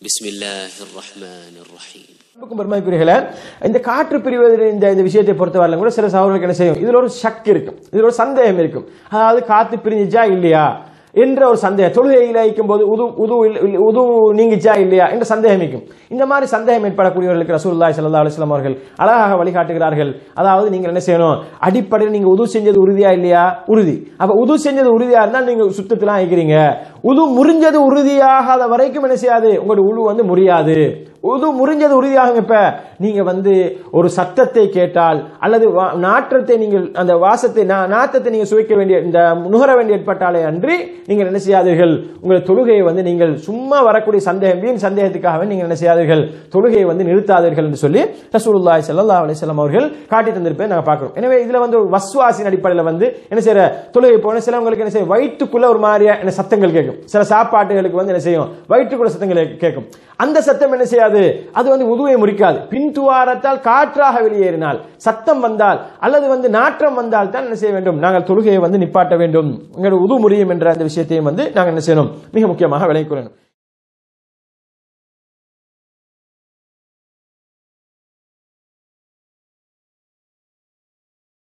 بسم الله الرحمن الرحيم அன்புக்கும் பெருமைக்குரியர்களே இந்த காற்று பிரிவது இந்த இந்த விஷயத்தை பொறுத்தவரையிலும் கூட சில சகோதரர்களுக்கு என்ன செய்யும் இதுல ஒரு ஷக் இருக்கும் இதுல ஒரு சந்தேகம் இருக்கும் அதாவது காத்து பிரிஞ்சிச்சா இல்லையா என்ற ஒரு சந்தேகம் தொழுகையில் வைக்கும் போது உது உது இல்ல- உது நீங்கிச்சா இல்லையா என்ற சந்தேகம் இருக்கும் இந்த மாதிரி சந்தேகம் ஏற்படக்கூடியவர்களுக்கு ரசூலுல்லாஹி ஸல்லல்லாஹு அலைஹி வஸல்லம் அவர்கள் அழகாக வழிகாட்டுகிறார்கள் அதாவது நீங்கள் என்ன செய்யணும் அடிப்படையில் நீங்க உது செஞ்சது உறுதியா இல்லையா உறுதி அப்ப உது செஞ்சது உறுதியா இருந்தால் நீங்க சுத்தத்திலாம் ஆகிக்கிறீங்க உது முறிஞ்சது உறுதியாகாத வரைக்கும் என்ன செய்யாது உங்களுடைய உழு வந்து முறியாது உது முறிஞ்சது உறுதியாகும் இப்ப நீங்க வந்து ஒரு சத்தத்தை கேட்டால் அல்லது வா- நாற்றத்தை நீங்கள் அந்த வாசத்தை நா- நாத்தத்தை நீங்க சுவைக்க வேண்டிய இந்த நுகர வேண்டிய ஏற்பட்டாலே அன்றி நீங்கள் என்ன செய்யாதீர்கள் உங்கள் தொழுகையை வந்து நீங்கள் சும்மா வரக்கூடிய சந்தேகம் வீண் சந்தேகத்துக்காக நீங்கள் என்ன செய்யாதீர்கள் தொழுகையை வந்து நிறுத்தாதீர்கள் என்று சொல்லி ரசூலுல்லாஹி ஸல்லல்லாஹு அலைஹி வஸல்லம் அவர்கள் காட்டி தந்திருப்பதை நாங்க பார்க்கிறோம் எனவே இதுல வந்து ஒரு வஸ்வாசின் அடிப்படையில் வந்து என்ன செய்யற தொழுகை போன சிலவங்களுக்கு என்ன செய்யும் வயிற்றுக்குள்ள ஒரு மாதிரியா என்ன சத்தங்கள் கேட்கும் சில சாப்பாட்டுகளுக்கு வந்து என்ன செய்யும் வயிற்றுக்குள்ள சத்தங்கள் கேட்கும் அந்த சத்தம் என்ன செய்யாது அது வந்து உதுவை முறிக்காது பின் துவாரத்தால் காற்றாக வெளியேறினால் சத்தம் வந்தால் அல்லது வந்து நாற்றம் வந்தால் தான் என்ன செய்ய வேண்டும் நாங்கள் தொழுகையை வந்து நிப்பாட்ட வேண்டும் எங்களுடைய உது முறியும் என்ற அந்த விஷயத்தையும் வந்து நாங்கள் என்ன செய்யணும் மிக முக்கியமாக விளங்கிக் கொள்ளணும்